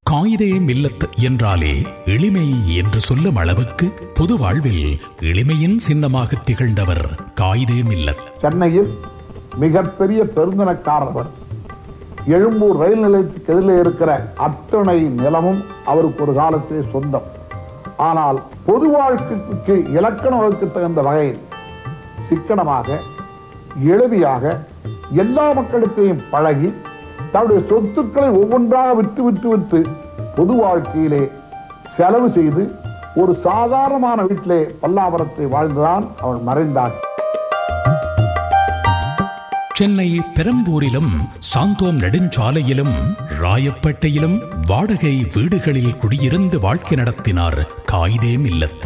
காயிதே மில்லத் என்றாலே எளிமை என்று சொல்லும் அளவுக்கு பொது வாழ்வில் எளிமையின் சின்னமாக திகழ்ந்தவர் காயிதே மில்லத் சென்னையில் மிகப்பெரிய பெருந்தனக்காரர் எழும்பூர் ரயில் நிலையத்துக்கு எதிரிலே இருக்கிற அத்தனை நிலமும் அவருக்கு ஒரு காலத்திலே சொந்தம் ஆனால் பொது வாழ்க்கைக்கு இலக்கண வகுக்கு தகுந்த வகையில் சிக்கனமாக எளிமையாக எல்லா மக்களுக்கையும் பழகி தன்னுடைய சொத்துக்களை ஒவ்வொன்றாக விட்டு விட்டு விட்டு பொது வாழ்க்கையிலே செலவு செய்து ஒரு சாதாரணமான வீட்டிலே பல்லாவரத்தை வாழ்ந்துதான் அவள் மறைந்தாள் சென்னை பெரம்பூரிலும் சாந்தோம் நெடுஞ்சாலையிலும் ராயப்பேட்டையிலும் வாடகை வீடுகளில் குடியிருந்து வாழ்க்கை நடத்தினார் காயிதே மில்லத்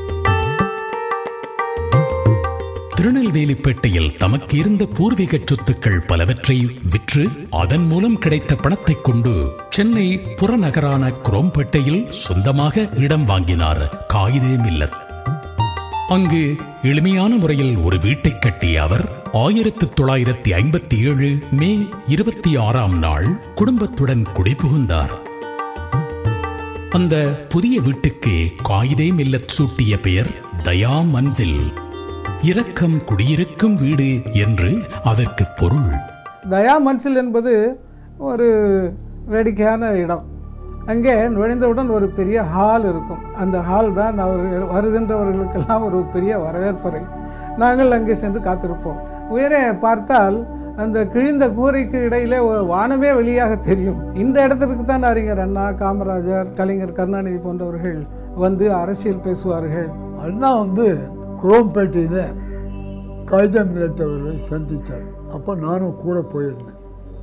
திருநெல்வேலிப்பேட்டையில் தமக்கு இருந்த பூர்வீக சொத்துக்கள் பலவற்றை விற்று அதன் மூலம் கிடைத்த பணத்தைக் கொண்டு சென்னை புறநகரான குரோம்பேட்டையில் சொந்தமாக இடம் வாங்கினார் காயிதே மில்லத் அங்கு எளிமையான முறையில் ஒரு வீட்டை கட்டிய அவர் ஆயிரத்து தொள்ளாயிரத்தி ஐம்பத்தி ஏழு மே இருபத்தி ஆறாம் நாள் குடும்பத்துடன் குடிபுகுந்தார் அந்த புதிய வீட்டுக்கு காயிதே மில்லத் சூட்டிய பெயர் தயா மன்சில் இரக்கம் குடியிருக்கும் வீடு என்று அதற்கு பொருள் தயா மன்சில் என்பது ஒரு வேடிக்கையான இடம் அங்கே நுழைந்தவுடன் ஒரு பெரிய ஹால் இருக்கும் அந்த ஹால் தான் அவர்கள் வருகின்றவர்களுக்கெல்லாம் ஒரு பெரிய வரவேற்பறை நாங்கள் அங்கே சென்று காத்திருப்போம் உயரே பார்த்தால் அந்த கிழிந்த கூரைக்கு இடையிலே ஒரு வானமே வெளியாக தெரியும் இந்த இடத்திற்கு தான் அறிஞர் அண்ணா காமராஜர் கலைஞர் கருணாநிதி போன்றவர்கள் வந்து அரசியல் பேசுவார்கள் அண்ணா வந்து குரோம்பேட்டையில் காகிதம் நிலைத்தவர்களை சந்தித்தார் அப்போ நானும் கூட போயிருந்தேன்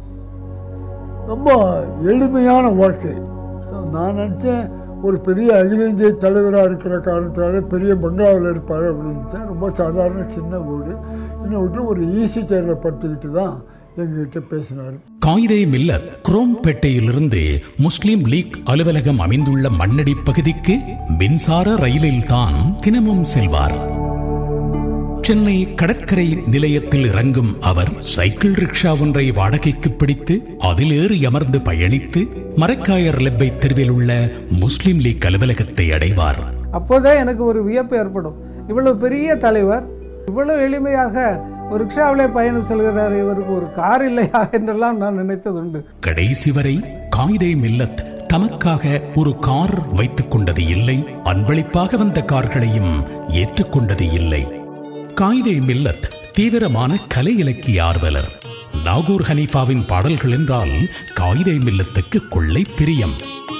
ரொம்ப எளிமையான வாழ்க்கை நான் நினச்சேன் ஒரு பெரிய அகில இந்திய தலைவராக இருக்கிற காரணத்தினால பெரிய பங்களாவில் இருப்பார் அப்படின்னு ரொம்ப சாதாரண சின்ன வீடு இன்னும் விட்டு ஒரு ஈஸி சேரில் படுத்துக்கிட்டு தான் எங்ககிட்ட பேசினார் காயிதே மில்லத் குரோம்பேட்டையிலிருந்து முஸ்லிம் லீக் அலுவலகம் அமைந்துள்ள மண்ணடி பகுதிக்கு மின்சார ரயிலில் தான் தினமும் செல்வார் சென்னை கடற்கரை நிலையத்தில் இறங்கும் அவர் சைக்கிள் ரிக்ஷா ஒன்றை வாடகைக்கு பிடித்து அதில் ஏறி அமர்ந்து பயணித்து மரக்காயர் லெப்பை தெருவில் உள்ள முஸ்லிம் லீக் அலுவலகத்தை அடைவார் அப்போதே எனக்கு ஒரு வியப்பு ஏற்படும் இவ்வளவு பெரிய தலைவர் இவ்வளவு எளிமையாக ஒரு ரிக்ஷாவிலே பயணம் செல்கிறார் இவருக்கு ஒரு கார் இல்லையா என்றெல்லாம் நான் நினைத்ததுண்டு கடைசி வரை காயிதே மில்லத் தமக்காக ஒரு கார் வைத்துக் கொண்டது இல்லை அன்பளிப்பாக வந்த கார்களையும் ஏற்றுக்கொண்டது இல்லை காயிதே மில்லத் தீவிரமான கலை இலக்கிய ஆர்வலர் நாகூர் ஹனீஃபாவின் பாடல்கள் என்றால் காயிதே மில்லத்துக்கு கொள்ளை பிரியம்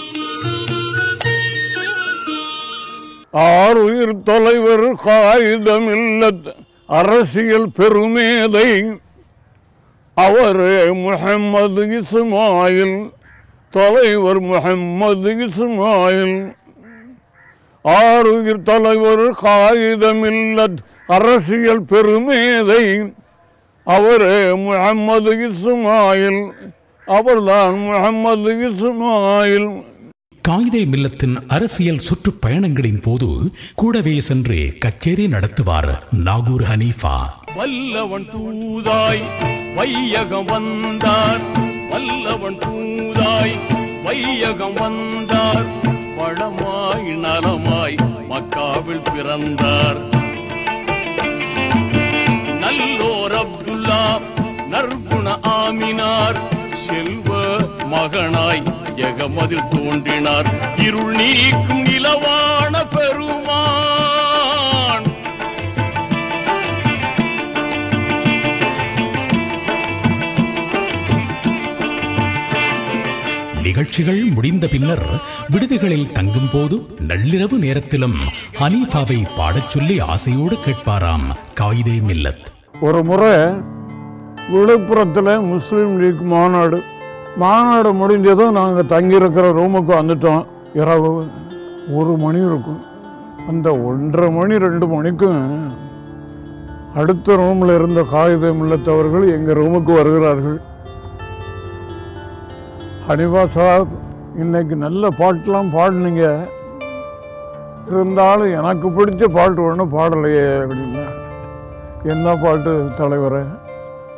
ஆறுயிர் தலைவர் காகிதமில்லத் அரசியல் பெருமேதை அவரே முஹம்மது இஸ்மாயில் தலைவர் முஹம்மது இஸ்மாயில் ஆறுயிர் தலைவர் காகிதமில்லத் அரசியல் பெருமேதை அவரே முஹம்மது இஸ்மாயில் அவர்தான் முஹம்மது இஸ்மாயில் காயிதே மில்லத்தின் அரசியல் சுற்றுப்பயணங்களின் போது கூடவே சென்று கச்சேரி நடத்துவார் நாகூர் ஹனீஃபா வல்லவன் தூதாய் வையகம் வந்தார் வல்லவன் தூதாய் வையகம் வந்தார் பழமாய் நலமாய் மக்காவில் பிறந்தார் நல்லோர் அப்துல்லா நற்குண ஆமினார் செல்வ மகனாய் எகமதில் தோன்றினார் இருள் நீக்கும் இலவான பெருமான் நிகழ்ச்சிகள் முடிந்த பின்னர் விடுதிகளில் தங்கும் போது நள்ளிரவு நேரத்திலும் ஹனீஃபாவை பாடச் சொல்லி ஆசையோடு கேட்பாராம் காயிதே மில்லத் ஒரு முறை விழுப்புரத்தில் முஸ்லீம் லீக் மாநாடு மாநாடு முடிஞ்சதும் நாங்கள் தங்கியிருக்கிற ரூமுக்கு வந்துட்டோம் இரவு ஒரு மணி இருக்கும் அந்த ஒன்றரை மணி ரெண்டு மணிக்கும் அடுத்த ரூமில் இருந்த காகிதம் இல்லத்தவர்கள் எங்கள் ரூமுக்கு வருகிறார்கள் ஹனிவா சாப் இன்னைக்கு நல்ல பாட்டெலாம் பாடினீங்க இருந்தாலும் எனக்கு பிடிச்ச பாட்டு ஒன்றும் பாடலையே அப்படின்னா என்ன பாட்டு தலைவரே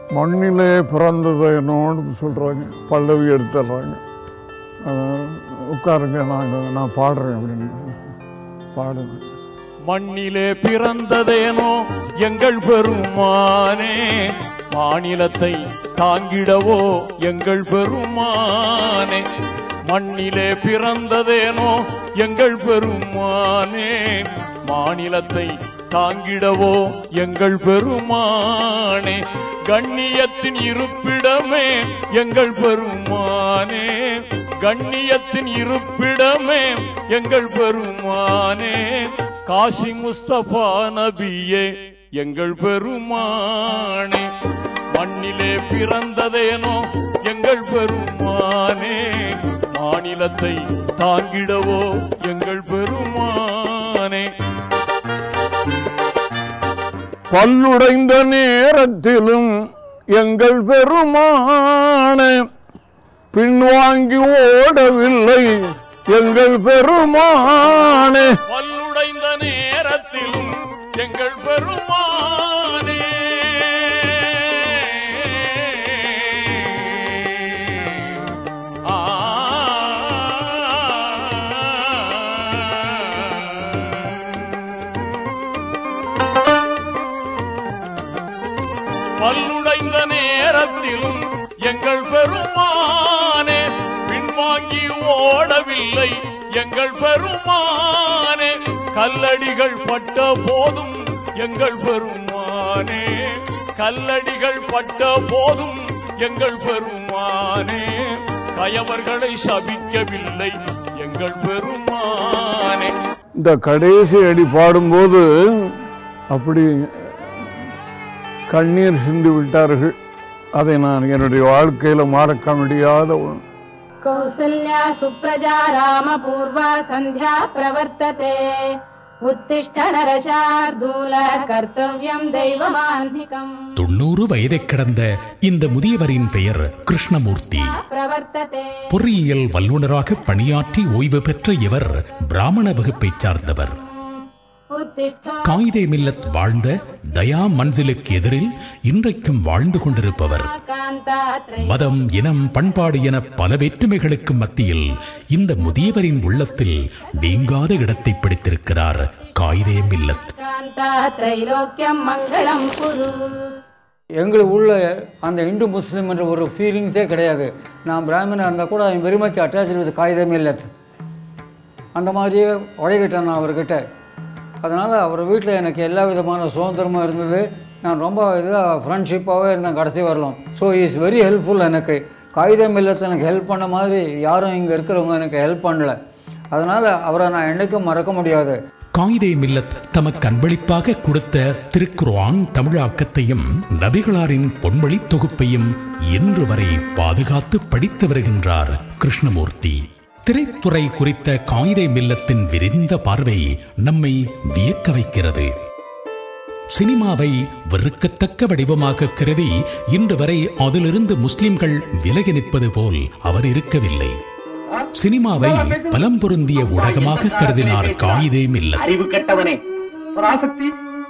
மண்ணிலே பிறந்தது என்னோன்னு சொல்கிறாங்க பல்லவி எடுத்துடுறாங்க அஹ் உட்காருங்க நாங்கள் நான் பாடுறேன் அப்படின்னு பாடுங்க மண்ணிலே பிறந்ததேனோ எங்கள் பெருமானே மாநிலத்தை தாங்கிடவோ எங்கள் பெருமானே மண்ணிலே பிறந்ததேனோ எங்கள் பெருமானே மாநிலத்தை தாங்கிடவோ எங்கள் பெருமானே கண்ணியத்தின் இருப்பிடமே எங்கள் பெருமானே கண்ணியத்தின் இருப்பிடமே எங்கள் பெருமானே காசி முஸ்தபா நபியே எங்கள் பெருமானே மண்ணிலே பிறந்ததேனோ எங்கள் பெருமானே மாநிலத்தை தாங்கிடவோ எங்கள் பெருமானே பல்லுடைந்த நேரத்திலும் எங்கள் பெருமானே பின்வாங்கி ஓடவில்லை எங்கள் பெருமானே பல்லுடைந்த நேரத்திலும் எங்கள் பெருமானே ஆ பல்லுடைந்த நேரத்திலும் எங்கள் பெருமானே பின்வாங்கி ஓடவில்லை எங்கள் பெருமானே கல்லடிகள் பட்ட போதும் எங்கள் பெருமானே கல்லடிகள் பட்ட போதும் எங்கள் பெருமானே கயவர்களை சபிக்கவில்லை எங்கள் பெருமானே இந்த கடைசி அடி பாடும்போது அப்படி கண்ணீர் சிந்து விட்டார்கள் அதை நான் என்னுடைய வாழ்க்கையில் மறக்க முடியாத ஒன்று कौसल्या सुप्रजा रामपूर्वा सन्ध्या प्रवर्तते उत्तिष्ठ नरशार्दूल कर्तव्यम् दैवमाह्निकम् தொண்ணூறு வயதைக் கடந்த இந்த முதியவரின் பெயர் கிருஷ்ணமூர்த்தி प्रवर्तते பொறியியல் வல்லுநராக பணியாற்றி ஓய்வு பெற்ற இவர் பிராமண வகுப்பைச் சார்ந்தவர் उत्तिष्ठ காயிதே மில்லத் வாழ்ந்த தயா மன்சிலுக்கு எதிரில் இன்றைக்கும் வாழ்ந்து கொண்டிருப்பவர் कान्तात्रय மதம் இனம் பண்பாடு என பல வேற்றுமைகளுக்கு மத்தியில் இந்த முதியவரின் உள்ளத்தில் நீங்காத இடத்தை பிடித்திருக்கிறார் காயிதே மில்லத் कान्तात्रैलोक्यम् मङ्गलम् कुरु எங்களுக்கு உள்ள அந்த இந்து முஸ்லீம் என்ற ஒரு ஃபீலிங்ஸே கிடையாது நான் பிராமணாக இருந்தால் கூட I very much attach with காகிதம் இல்லத் அந்த மாதிரியே உழைக்கிட்டேன் நான் அவர்கிட்ட அதனால் அவர் வீட்டில் எனக்கு எல்லா விதமான சுதந்திரமும் இருந்தது நான் ரொம்ப இதாக ஃப்ரெண்ட்ஷிப்பாகவே இருந்தேன் கடைசி வரலாம் ஸோ இஸ் வெரி ஹெல்ப்ஃபுல் எனக்கு காகிதம் இல்லத்தை எனக்கு ஹெல்ப் பண்ண மாதிரி யாரும் இங்கே இருக்கிறவங்க எனக்கு ஹெல்ப் பண்ணல அதனால் அவரை நான் என்றைக்கும் மறக்க முடியாது காயிதே மில்லத் தமக்கு அன்பளிப்பாக கொடுத்த திருக்குர்ஆன் தமிழாக்கத்தையும் நபிகளாரின் பொன்மொழி தொகுப்பையும் இன்று வரை பாதுகாத்து படித்து வருகின்றார் கிருஷ்ணமூர்த்தி திரைத்துறை குறித்த காயிதே மில்லத்தின் விரிந்த பார்வை நம்மை வியக்க வைக்கிறது சினிமாவை வெறுக்கத்தக்க வடிவமாக கருதி இன்று வரை அதிலிருந்து முஸ்லிம்கள் விலகி நிற்பது போல் அவர் இருக்கவில்லை சினிமாவை பலம் பொருந்திய ஊடகமாக கருதினார் காயிதே மில்லத் அறிவு கெட்டவனே பராசக்தி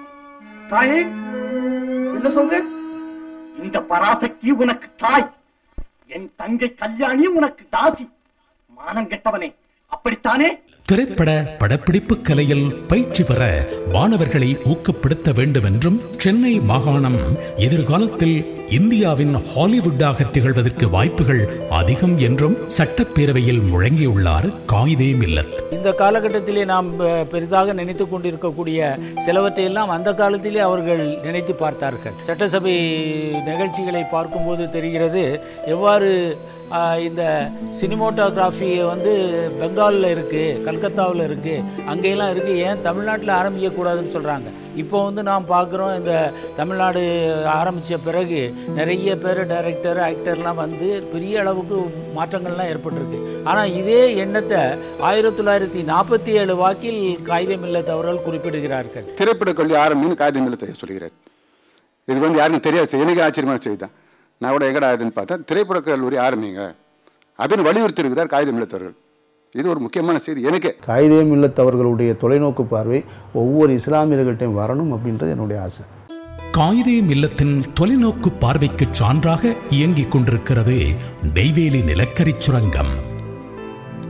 தாயே என்ன சொல்ற இந்த பராசக்தி உனக்கு தாய் என் தங்கை கல்யாணி உனக்கு தாசி மானம் கெட்டவனே அப்படித்தானே திரைப்பட படப்பிடிப்பு கலையில் பயிற்சி பெற மாணவர்களை ஊக்கப்படுத்த வேண்டும் என்றும் சென்னை மாகாணம் எதிர்காலத்தில் இந்தியாவின் ஹாலிவுட்டாக திகழ்வதற்கு வாய்ப்புகள் அதிகம் என்றும் சட்டப்பேரவையில் முழங்கியுள்ளார் காயிதே மில்லத் இந்த காலகட்டத்திலே நாம் பெ- பெரிதாக நினைத்து கொண்டிருக்கக்கூடிய சிலவற்றையெல்லாம் அந்த காலத்திலே அவர்கள் நினைத்து பார்த்தார்கள் சட்டசபை நிகழ்ச்சிகளை பார்க்கும்போது தெரிகிறது எவ்வாறு ஆ, இந்த சினிமோட்டோகிராஃபி வந்து பெங்காலில் இருக்குது கல்கத்தாவில் இருக்குது அங்கெல்லாம் இருக்குது ஏன் தமிழ்நாட்டில் ஆரம்பிக்கக்கூடாதுன்னு சொல்கிறாங்க இப்போ வந்து நாம் பார்க்குறோம் இந்த தமிழ்நாடு ஆரம்பித்த பிறகு நிறைய பேர் டைரக்டர் ஆக்டர்லாம் வந்து பெரிய அளவுக்கு மாற்றங்கள்லாம் ஏற்பட்டிருக்கு ஆனால் இதே எண்ணத்தை ஆயிரத்தி தொள்ளாயிரத்தி நாற்பத்தி ஏழு வாக்கில் காகிதம் இல்லத் அவர்கள் குறிப்பிடுகிறார்கள் திரைப்பட கல்வி ஆரம்பின்னு காகிதம் இல்லத்தை சொல்கிறார் இது வந்து யாருக்கும் தெரியாது எனக்கு ஆச்சரியமான செய்தி தான் நான் கூட எங்கடா ஆகுதுன்னு பார்த்தா திரைப்பட கல்லூரி ஆரம்பிங்க அப்படின்னு வலியுறுத்தி இருக்கிறார் காகிதம் இல்லத்தவர்கள் இது ஒரு முக்கியமான செய்தி எனக்கு காயிதே மில்லத் அவர்களுடைய தொலைநோக்கு பார்வை ஒவ்வொரு இஸ்லாமியர்கள்ட்டையும் வரணும் அப்படின்றது என்னுடைய ஆசை காயிதே மில்லத்தின் தொலைநோக்கு பார்வைக்கு சான்றாக இயங்கிக் கொண்டிருக்கிறது நெய்வேலி நிலக்கரிச் சுரங்கம்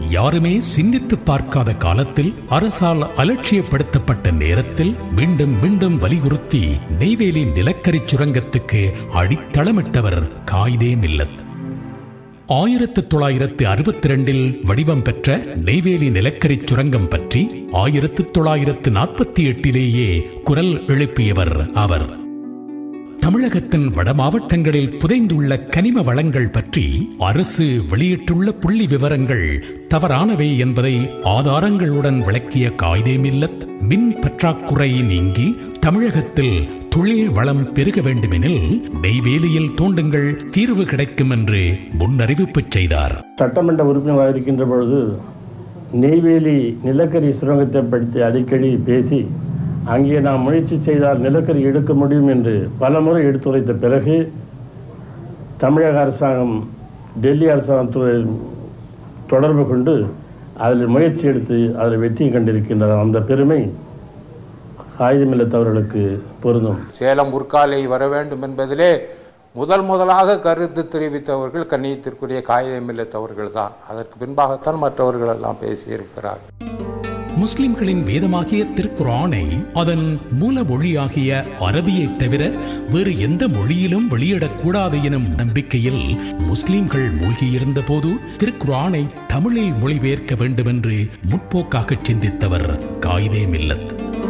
யாருமே சிந்தித்து பார்க்காத காலத்தில் அரசால் அலட்சியப்படுத்தப்பட்ட நேரத்தில் மீண்டும் மீண்டும் வலியுறுத்தி நெய்வேலி நிலக்கரி சுரங்கத்துக்கு அடித்தளமிட்டவர் காயிதே மில்லத் ஆயிரத்து தொள்ளாயிரத்து அறுபத்தி ரெண்டில் வடிவம் பெற்ற நெய்வேலி நிலக்கரி சுரங்கம் பற்றி ஆயிரத்து தொள்ளாயிரத்து நாற்பத்தி எட்டிலேயே குரல் எழுப்பியவர் அவர் தமிழகத்தின் வட மாவட்டங்களில் புதைந்துள்ள கனிம வளங்கள் பற்றி அரசு வெளியிட்டுள்ள புள்ளி விவரங்கள் தவறானவை என்பதை ஆதாரங்களுடன் விளக்கிய காயிதே மில்லத் மின் பற்றாக்குறை நீங்கி தமிழகத்தில் தொழில் வளம் பெருக வேண்டுமெனில் நெய்வேலியில் தோண்டுங்கள் தீர்வு கிடைக்கும் என்று முன்னறிவிப்பு செய்தார் சட்டமன்ற உறுப்பினராக இருக்கின்ற பொழுது நெய்வேலி நிலக்கரி சுரங்கத்தை பற்றி அடிக்கடி பேசி அங்கே நாம் முயற்சி செய்தால் நிலக்கரி எடுக்க முடியும் என்று பலமுறை எடுத்துரைத்த பிறகு தமிழக அரசாங்கம் டெல்லி அரசாங்கத்துறை தொடர்பு கொண்டு அதில் முயற்சி எடுத்து அதில் வெற்றி கண்டிருக்கின்றனர் அந்த பெருமை ஆயுதமில்லத்தவர்களுக்கு பொருந்தும் சேலம் உற்காலை வர வேண்டும் என்பதிலே முதல் முதலாக கருத்து தெரிவித்தவர்கள் கண்ணியத்திற்குரிய காகிதமில்லத்தவர்கள் தான் அதற்கு பின்பாகத்தான் மற்றவர்கள் எல்லாம் பேசியிருக்கிறார்கள் முஸ்லிம்களின் வேதமாகிய திருக்குரானை அதன் மூல மொழியாகிய அரபியை தவிர வேறு எந்த மொழியிலும் வெளியிடக்கூடாது எனும் நம்பிக்கையில் முஸ்லிம்கள் மூழ்கியிருந்த போது திருக்குரானை தமிழில் மொழிபெயர்க்க வேண்டுமென்று முற்போக்காக சிந்தித்தவர் காயிதே மில்லத்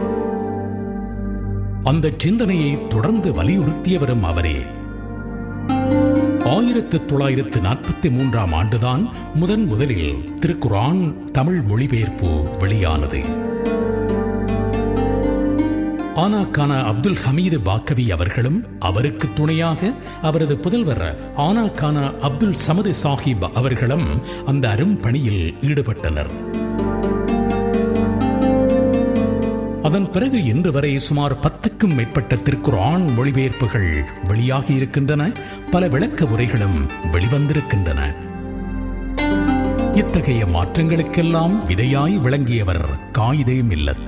அந்த சிந்தனையை தொடர்ந்து வலியுறுத்தியவரும் அவரே ஆயிரத்து தொள்ளாயிரத்து நாற்பத்தி மூன்றாம் ஆண்டுதான் முதன் முதலில் திருக்குரான் தமிழ் மொழிபெயர்ப்பு வெளியானது ஆனாக்கான அப்துல் ஹமீது பாக்கவி அவர்களும் அவருக்கு துணையாக அவரது புதல்வர் ஆனாக்கான அப்துல் சமது சாஹிப் அவர்களும் அந்த அரும் பணியில் ஈடுபட்டனர் அதன் பிறகு இன்று வரை சுமார் பத்துக்கும் மேற்பட்ட திருக்குரான் மொழிபெயர்ப்புகள் வெளியாகி இருக்கின்றன பல விளக்க உரைகளும் வெளிவந்திருக்கின்றன இத்தகைய மாற்றங்களுக்கெல்லாம் விதையாய் விளங்கியவர் காயிதே மில்லத்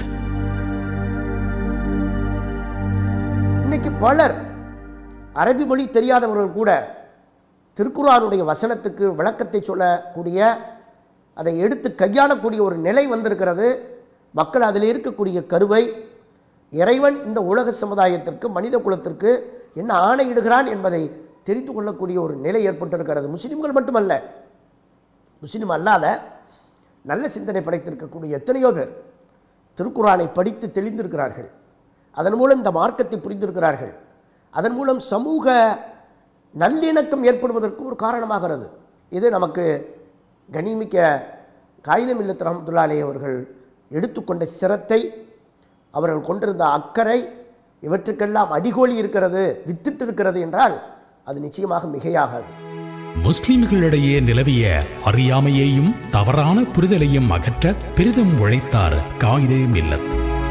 இன்னைக்கு பலர் அரபி மொழி தெரியாதவர்கள் கூட திருக்குறானுடைய வசனத்துக்கு விளக்கத்தை சொல்லக்கூடிய அதை எடுத்து கையாளக்கூடிய ஒரு நிலை வந்திருக்கிறது மக்கள் அதில் இருக்கக்கூடிய கருவை இறைவன் இந்த உலக சமுதாயத்திற்கு மனித குலத்திற்கு என்ன ஆணையிடுகிறான் என்பதை தெரிந்து கொள்ளக்கூடிய ஒரு நிலை ஏற்பட்டிருக்கிறது முஸ்லிம்கள் மட்டுமல்ல முஸ்லிம் அல்லாத நல்ல சிந்தனை படைத்திருக்கக்கூடிய எத்தனையோ பேர் திருக்குறானை படித்து தெளிந்திருக்கிறார்கள் அதன் மூலம் இந்த மார்க்கத்தை புரிந்திருக்கிறார்கள் அதன் மூலம் சமூக நல்லிணக்கம் ஏற்படுவதற்கு ஒரு காரணமாகிறது இது நமக்கு கனிமிக்க காகிதம் இல்லத்து ரஹமத்துல்லாலே அவர்கள் எடுத்துக்கொண்ட சிரத்தை அவர்கள் கொண்டிருந்த அக்கறை இவற்றுக்கெல்லாம் அடிகோலி இருக்கிறது வித்திட்டு இருக்கிறது என்றால் அது நிச்சயமாக மிகையாகாது முஸ்லிம்களிடையே நிலவிய அறியாமையையும் தவறான புரிதலையும் அகற்ற பெரிதும் உழைத்தார் காயிதே மில்லத்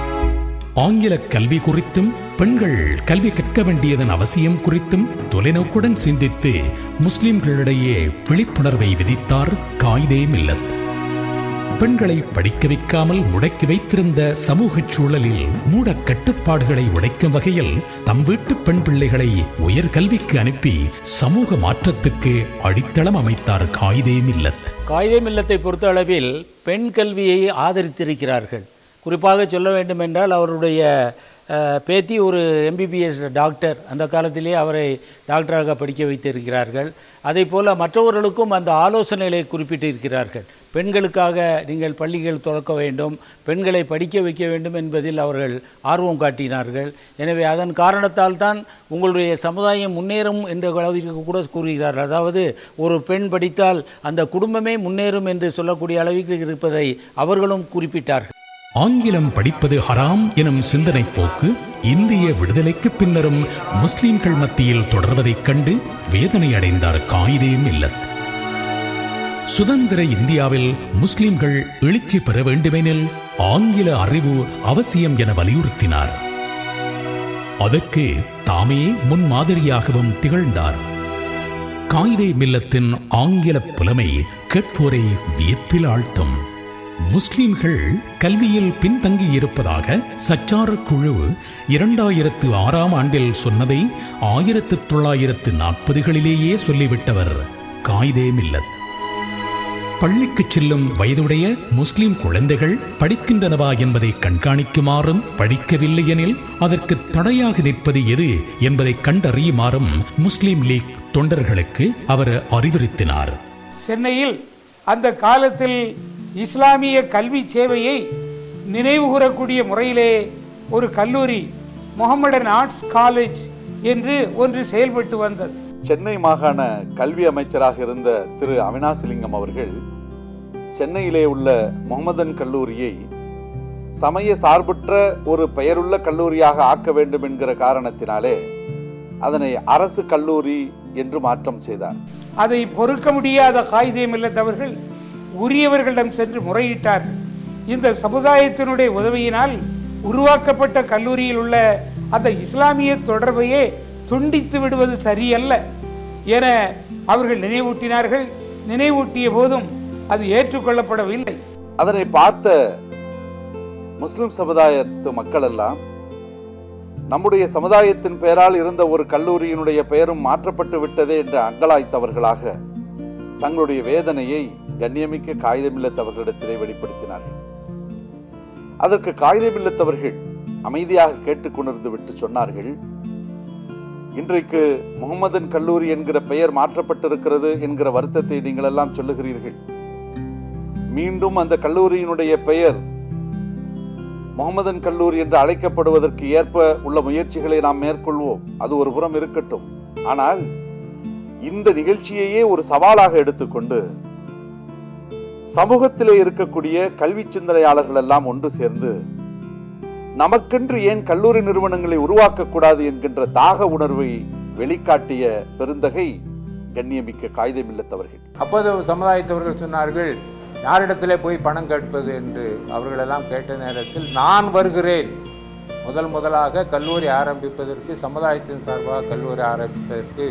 ஆங்கில கல்வி குறித்தும் பெண்கள் கல்வி கற்க வேண்டியதன் அவசியம் குறித்தும் தொலைநோக்குடன் சிந்தித்து முஸ்லிம்களிடையே விழிப்புணர்வை விதித்தார் காயிதே மில்லத் பெண்களை படிக்க வைக்காமல் முடக்கி வைத்திருந்த சமூக சூழலில் மூட கட்டுப்பாடுகளை உடைக்கும் வகையில் தம் வீட்டு பெண் பிள்ளைகளை உயர்கல்விக்கு அனுப்பி சமூக மாற்றத்துக்கு அடித்தளம் அமைத்தார் காயிதே மில்லத் காயிதே மில்லத்தை பொறுத்த அளவில் பெண் கல்வியை ஆதரித்திருக்கிறார்கள் குறிப்பாக சொல்ல வேண்டும் என்றால் அவருடைய அஹ், பேத்தி ஒரு எம்பிபிஎஸ் டாக்டர் அந்த காலத்திலே அவரை டாக்டராக படிக்க வைத்திருக்கிறார்கள் அதே போல் மற்றவர்களுக்கும் அந்த ஆலோசனைகளை குறிப்பிட்டிருக்கிறார்கள் பெண்களுக்காக நீங்கள் பள்ளிகள் திறக்க வேண்டும் பெண்களை படிக்க வைக்க வேண்டும் என்பதில் அவர்கள் ஆர்வம் காட்டினார்கள் எனவே அதன் காரணத்தால் தான் உங்களுடைய சமுதாயம் முன்னேறும் என்ற அளவிற்கு கூட கூறுகிறார்கள் அதாவது ஒரு பெண் படித்தால் அந்த குடும்பமே முன்னேறும் என்று சொல்லக்கூடிய அளவிற்கு இருப்பதை அவர்களும் குறிப்பிட்டார்கள் ஆங்கிலம் படிப்பது ஹராம் எனும் சிந்தனை போக்கு இந்திய விடுதலைக்கு பின்னரும் முஸ்லிம்கள் மத்தியில் தொடர்வதைக் கண்டு வேதனை அடைந்தார் காயிதே மில்லத் சுதந்திர இந்தியாவில் முஸ்லிம்கள் எழுச்சி பெற வேண்டுமெனில் ஆங்கில அறிவு அவசியம் என வலியுறுத்தினார் அதற்கு தாமே முன்மாதிரியாகவும் திகழ்ந்தார் காயிதே மில்லத்தின் ஆங்கில புலமை கேட்போரை வியப்பில் ஆழ்த்தும் முஸ்லிம்கள் கல்வியில் பின்தங்கி இருப்பதாக சச்சார குழு இரண்டாயிரத்து ஆறாம் ஆண்டில் சொன்னதை ஆயிரத்து தொள்ளாயிரத்து நாற்பதுகளிலேயே சொல்லிவிட்டவர் காயிதே மில்லத் பள்ளிக்கு செல்லும் வயதுடைய முஸ்லிம் குழந்தைகள் படிக்கின்றனவா என்பதை கண்காணிக்குமாறும் படிக்கவில்லை எனில் அதற்கு தடையாக நிற்பது எது என்பதை கண்டறியுமாறும் முஸ்லிம் லீக் தொண்டர்களுக்கு அவர் அறிவுறுத்தினார் சென்னையில் அந்த காலத்தில் இஸ்லாமிய கல்வி சேவையை நினைவுகூரக்கூடிய முறையிலே ஒரு கல்லூரி முகமடன் ஆர்ட்ஸ் காலேஜ் என்று ஒன்று செயல்பட்டு வந்தது சென்னை மாகாண கல்வி அமைச்சராக இருந்த திரு அவினாசிலிங்கம் அவர்கள் சென்னையிலே உள்ள முகமதன் கல்லூரியை சமய சார்பற்ற ஒரு பெயருள்ள கல்லூரியாக ஆக்க வேண்டும் என்கிற காரணத்தினாலே அதனை அரசு கல்லூரி என்று மாற்றம் செய்தார் அதை பொறுக்க முடியாத காகிதம் இல்லத்தவர்கள் உரியவர்களிடம் சென்று முறையிட்டார் இந்த சமுதாயத்தினுடைய உதவியினால் உருவாக்கப்பட்ட கல்லூரியில் உள்ள அந்த இஸ்லாமிய தொடர்பையே துண்டித்து விடுவது சரியல்ல என அவர்கள் நினைவூட்டினார்கள் நினைவூட்டிய போதும் அது ஏற்றுக்கொள்ளப்படவில்லை அதனை பார்த்த முஸ்லிம் சமுதாயத்து மக்கள் எல்லாம் நம்முடைய சமுதாயத்தின் பெயரால் இருந்த ஒரு கல்லூரியினுடைய பெயரும் மாற்றப்பட்டு விட்டதே என்று அங்கலாய்த்தவர்களாக தங்களுடைய வேதனையை கண்ணியமிக்க காகிதமில்லத்தவர்களிடத்திலே வெளிப்படுத்தினார்கள் அதற்கு காகிதமில்லத்தவர்கள் அமைதியாக கேட்டுக்கொண்டிருந்து விட்டு சொன்னார்கள் இன்றைக்கு முகமதன் கல்லூரி என்கிற பெயர் மாற்றப்பட்டிருக்கிறது என்கிற வருத்தத்தை நீங்கள் எல்லாம் சொல்லுகிறீர்கள் மீண்டும் அந்த கல்லூரியினுடைய பெயர் முகமதன் கல்லூரி என்று அழைக்கப்படுவதற்கு ஏற்ப உள்ள முயற்சிகளை நாம் மேற்கொள்வோம் அது ஒரு புறம் இருக்கட்டும் ஆனால் இந்த நிகழ்ச்சியையே ஒரு சவாலாக எடுத்துக்கொண்டு சமூகத்திலே இருக்கக்கூடிய கல்வி சிந்தனையாளர்கள் எல்லாம் ஒன்று சேர்ந்து நமக்கென்று ஏன் கல்லூரி நிறுவனங்களை உருவாக்கக்கூடாது என்கின்ற தாக உணர்வை வெளிக்காட்டிய பெருந்தகை கண்ணியமிக்க காகிதமில்லத்தவர்கள் அப்போது சமுதாயத்தவர்கள் சொன்னார்கள் யாரிடத்திலே போய் பணம் கேட்பது என்று அவர்களெல்லாம் கேட்ட நேரத்தில் நான் வருகிறேன் முதல் முதலாக கல்லூரி ஆரம்பிப்பதற்கு சமுதாயத்தின் சார்பாக கல்லூரி ஆரம்பிப்பதற்கு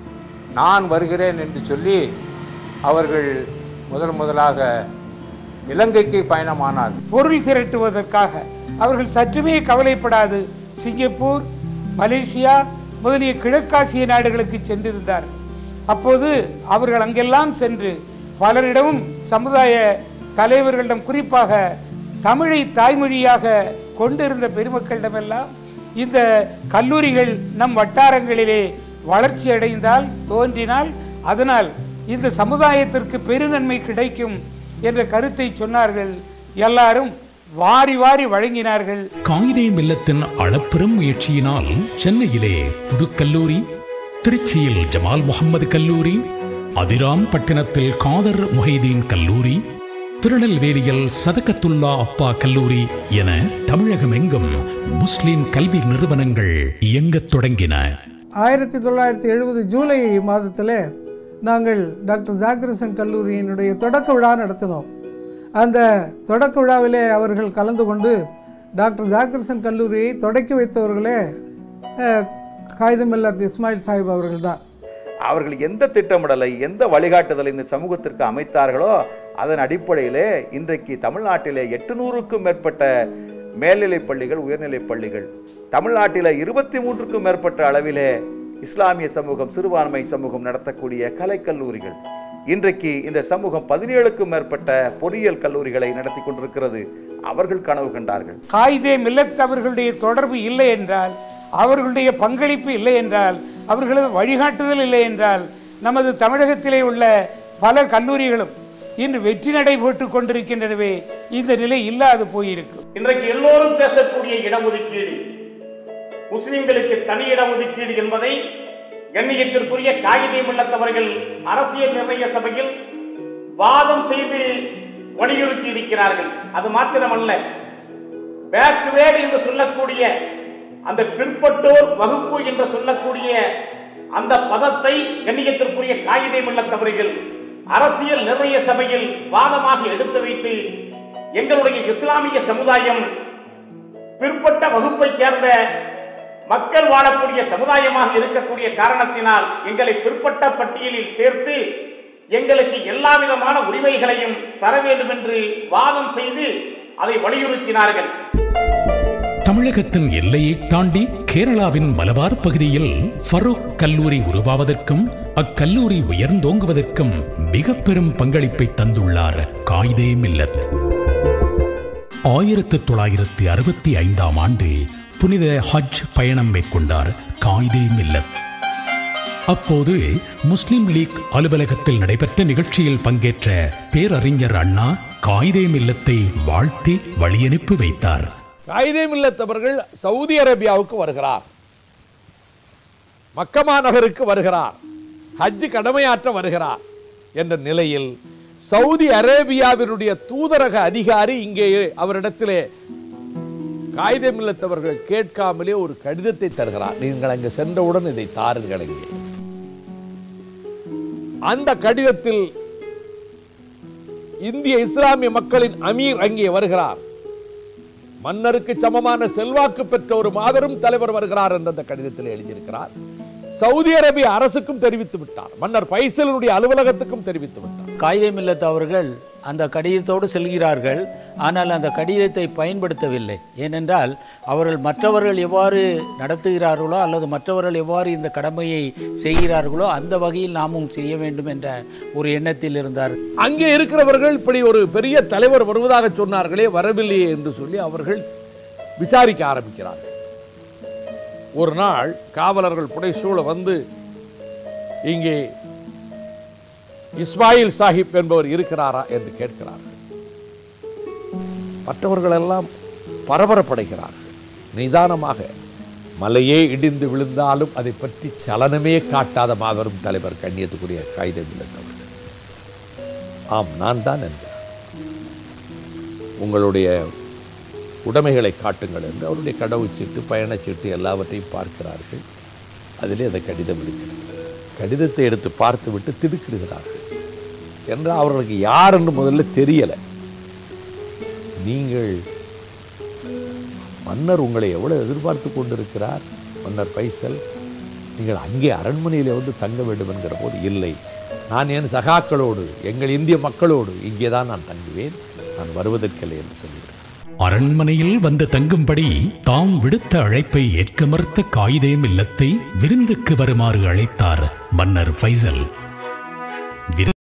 நான் வருகிறேன் என்று சொல்லி அவர்கள் முதல் முதலாக இலங்கைக்கு பயணமானார் பொருள் திரட்டுவதற்காக அவர்கள் சற்றுமே கவலைப்படாது சிங்கப்பூர் மலேசியா முதலிய கிழக்காசிய நாடுகளுக்கு சென்றிருந்தார் அப்போது அவர்கள் அங்கெல்லாம் சென்று பலரிடமும் சமுதாய தலைவர்களிடம் குறிப்பாக தமிழை தாய்மொழியாக கொண்டிருந்த பெருமக்களிடமெல்லாம் இந்த கல்லூரிகள் நம் வட்டாரங்களிலே வளர்ச்சி அடைந்தால் தோன்றினால் அதனால் இந்த சமுதாயத்திற்கு பெருநன்மை கிடைக்கும் என்ற கருத்தை சொன்னார்கள் எல்லாரும் வாரி வாரி வழங்கினார்கள் காயிதே மில்லத்தின் அளப்பெரும் முயற்சியினால் சென்னையிலே புதுக்கல்லூரி திருச்சியில் ஜமால் முகம்மது கல்லூரி அதிராம் பட்டினத்தில் காதர் முஹைதீன் கல்லூரி திருநெல்வேலியில் சதகத்துல்லா அப்பா கல்லூரி என தமிழகமெங்கும் முஸ்லிம் கல்வி நிறுவனங்கள் இயங்கத் தொடங்கின ஆயிரத்தி தொள்ளாயிரத்தி எழுபது ஜூலை மாதத்தில் நாங்கள் டாக்டர் ஜாகிரசன் கல்லூரியினுடைய தொடக்க விழா நடத்தினோம் அந்த தொடக்க விழாவிலே அவர்கள் கலந்து கொண்டு டாக்டர் ஜாகிரசன் கல்லூரியை தொடக்கி வைத்தவர்களே அஹ், காகிதமில்லத் இஸ்மாயில் சாஹிப் அவர்கள்தான் அவர்கள் எந்த திட்டமிடலை எந்த வழிகாட்டுதலை இந்த சமூகத்திற்கு அமைத்தார்களோ அதன் அடிப்படையிலே இன்றைக்கு தமிழ்நாட்டிலே எட்டுநூறுக்கும் மேற்பட்ட மேல்நிலைப் பள்ளிகள் உயர்நிலைப் பள்ளிகள் தமிழ்நாட்டிலே இருபத்தி மூன்றுக்கும் மேற்பட்ட அளவிலே இஸ்லாமிய சமூகம் சிறுபான்மை சமூகம் நடத்தக்கூடிய கலைக்கல்லூரிகள் இன்றைக்கு இந்த சமூகம் பதினேழுக்கும் மேற்பட்ட பொறியியல் கல்லூரிகளை நடத்தி கொண்டிருக்கிறது அவர்கள் கனவு கண்டார்கள் காயிதே மில்லத் அவர்களுடைய தொடர்பு இல்லை என்றால் அவர்களுடைய பங்களிப்பு இல்லை என்றால் அவர்களது வழிகாட்டுதல் இல்லை என்றால் நமது தமிழகத்திலே உள்ள பல கல்லூரிகளும் இன்று வெற்றி நடை போட்டுக் கொண்டிருக்கின்றனவே இந்த நிலை இல்லாது போயிருக்கும் இன்றைக்கு எல்லோரும் பேசக்கூடிய இடஒதுக்கீடு முஸ்லிம்களுக்கு தனி இடஒதுக்கீடு என்பதை கண்ணியத்திற்குரிய காகிதே மில்லத்தவர்கள் அரசியல் நிர்ணய சபையில் வாதம் செய்து வலியுறுத்தி இருக்கிறார்கள் அது மாத்திரமல்ல பேக்வேர்டு என்று சொல்லக்கூடிய அந்த பிற்பட்டோர் வகுப்பு என்று சொல்லக்கூடிய அந்த பதத்தை கண்ணியத்திற்குரிய காகிதே மில்லத்தவர்கள் அரசியல் நிர்ணய சபையில் வாதமாக எடுத்து வைத்து எங்களுடைய இஸ்லாமிய சமுதாயம் பிற்பட்ட வகுப்பைச் சேர்ந்த மக்கள் வாழக்கூடிய சமுதாயமாக இருக்கக்கூடிய காரணத்தினால் எங்களை பிற்பட்ட பட்டியலில் சேர்த்து எங்களுக்கு எல்லா விதமான உரிமைகளையும் தர வேண்டும் என்று வாதம் செய்து அதை வலியுறுத்தினார்கள் தமிழகத்தின் எல்லையை தாண்டி கேரளாவின் மலபார் பகுதியில் ஃபரூக் கல்லூரி உருவாவதற்கும் அக்கல்லூரி உயர்ந்தோங்குவதற்கும் மிக பெரும் பங்களிப்பை தந்துள்ளார் காயிதே மில்லத் ஆயிரத்து தொள்ளாயிரத்து அறுபத்தி ஐந்தாம் ஆண்டு புனித ஹஜ் பயணம் மேற்கொண்டார் காயிதே மில்லத் அப்போது முஸ்லிம் லீக் அலுவலகத்தில் நடைபெற்ற நிகழ்ச்சியில் பங்கேற்ற பேரறிஞர் அண்ணா காயிதே மில்லத்தை வாழ்த்தி வழியனுப்பி வைத்தார் காயிதே மில்லத் அவர்கள் சவுதி அரேபியாவுக்கு வருகிறார் மக்கமா நகருக்கு வருகிறார் ஹஜ் கடமையாற்ற வருகிறார் என்ற நிலையில் சவுதி அரேபியாவினுடைய தூதரக அதிகாரி இங்கே அவரிடத்திலே காயிதே மில்லத் அவர்கள் கேட்காமலே ஒரு கடிதத்தை தருகிறார் நீங்கள் அங்கு சென்றவுடன் இதை தாருங்கள் இங்கே அந்த கடிதத்தில் இந்திய இஸ்லாமிய மக்களின் அமீர் அங்கே வருகிறார் மன்னருக்கு சமமான செல்வாக்கு பெற்ற ஒரு மாபெரும் தலைவர் வருகிறார் என்று அந்த கடிதத்தில் எழுதியிருக்கிறார் சவுதி அரேபிய அரசுக்கும் தெரிவித்து விட்டார் மன்னர் பைசலுடைய அலுவலகத்துக்கும் தெரிவித்து விட்டார் காயிதே மில்லத் அவர்கள் அந்த கடிதத்தோடு செல்கிறார்கள் ஆனால் அந்த கடிதத்தை பயன்படுத்தவில்லை ஏனென்றால் அவர்கள் மற்றவர்கள் எவ்வாறு நடத்துகிறார்களோ அல்லது மற்றவர்கள் எவ்வாறு இந்த கடமையை செய்கிறார்களோ அந்த வகையில் நாமும் செய்ய வேண்டும் என்ற ஒரு எண்ணத்தில் இருந்தார் அங்கே இருக்கிறவர்கள் இப்படி ஒரு பெரிய தலைவர் வருவதாக சொன்னார்களே வரவில்லையே என்று சொல்லி அவர்கள் விசாரிக்க ஆரம்பிக்கிறார்கள் ஒரு நாள் காவலர்கள் புடைசூழ வந்து இங்கே இஸ்மாயில் சாஹிப் என்பவர் இருக்கிறாரா என்று கேட்கிறார்கள் மற்றவர்கள் எல்லாம் பரபரப்படைகிறார்கள் நிதானமாக மலையே இடிந்து விழுந்தாலும் அதை பற்றி சலனமே காட்டாத மாபெரும் தலைவர் கண்ணியத்துக்குரிய காகிதம் அவர்கள் ஆம் நான் தான் என்றார் உங்களுடைய உடைமைகளை காட்டுங்கள் என்று அவருடைய கடவுச்சீட்டு பயணச்சீட்டு எல்லாவற்றையும் பார்க்கிறார்கள் அதிலே அந்த கடிதம் இருக்கிறது கடிதத்தை எடுத்து பார்த்துவிட்டு திடுக்கிடுகிறார்கள் என்று அவர்களுக்கு யார் என்று முதல்ல தெரியலை நீங்கள் மன்னர் உங்களை எவ்வளவு எதிர்பார்த்து கொண்டிருக்கிறார் மன்னர் பைசல் நீங்கள் அங்கே அரண்மனையிலே வந்து தங்க வேண்டும் என்கிற போது இல்லை நான் என் சகாக்களோடு எங்கள் இந்திய மக்களோடு இங்கே தான் நான் தங்குவேன் நான் வருவதற்கில்லை என்று சொல்கிறேன் அரண்மனையில் வந்து தங்கும்படி தாம் விடுத்த அழைப்பை ஏற்க மறுத்த காயிதே மில்லத்தை விருந்துக்கு வருமாறு அழைத்தார் மன்னர் ஃபைசல்